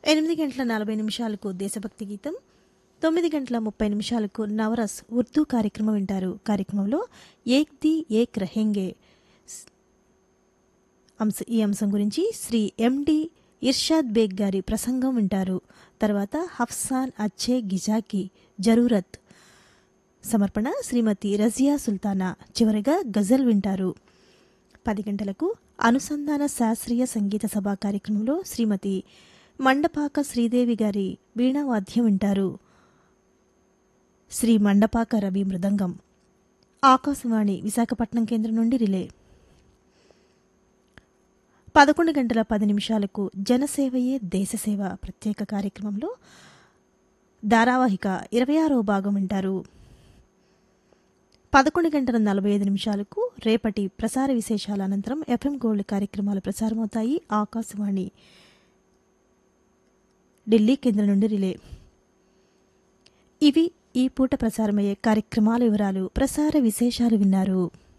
ఎనిమిది గంటల నలభై నిమిషాలకు దేశభక్తి గీతం తొమ్మిది గంటల ముప్పై నిమిషాలకు నవరస్ ఉర్దూ కార్యక్రమం వింటారు కార్యక్రమంలో ఏక్ ది ఏక్ రహెంగే అంశ ఈ అంశం గురించి శ్రీ ఎండి ఇర్షాద్ బేగ్ గారి ప్రసంగం వింటారు తర్వాత హఫ్సాన్ అచ్చే గిజాకి జరూరత్ సమర్పణ శ్రీమతి రజియా సుల్తానా చివరిగా గజల్ వింటారు పది గంటలకు అనుసంధాన శాస్త్రీయ సంగీత సభ కార్యక్రమంలో శ్రీమతి మండపాక శ్రీదేవి గారి వీణావాద్యం వింటారు శ్రీ మండపాక రవి మృదంగం ఆకాశవాణి విశాఖపట్నం కేంద్రం నుండి రిలే పదకొండు గంటల పది నిమిషాలకు జనసేవయే దేశసేవ ప్రత్యేక కార్యక్రమంలో ధారావాహిక ఇరవై ఆరో భాగం వింటారు పదకొండు గంటల నలభై ఐదు నిమిషాలకు రేపటి ప్రసార విశేషాల అనంతరం ఎఫ్ఎం గోల్డ్ కార్యక్రమాలు ప్రసారమవుతాయి ఆకాశవాణి ఢిల్లీ కేంద్రం నుండి రిలే ఇవి ఈ పూట ప్రసారమయ్యే కార్యక్రమాల వివరాలు ప్రసార విశేషాలు విన్నారు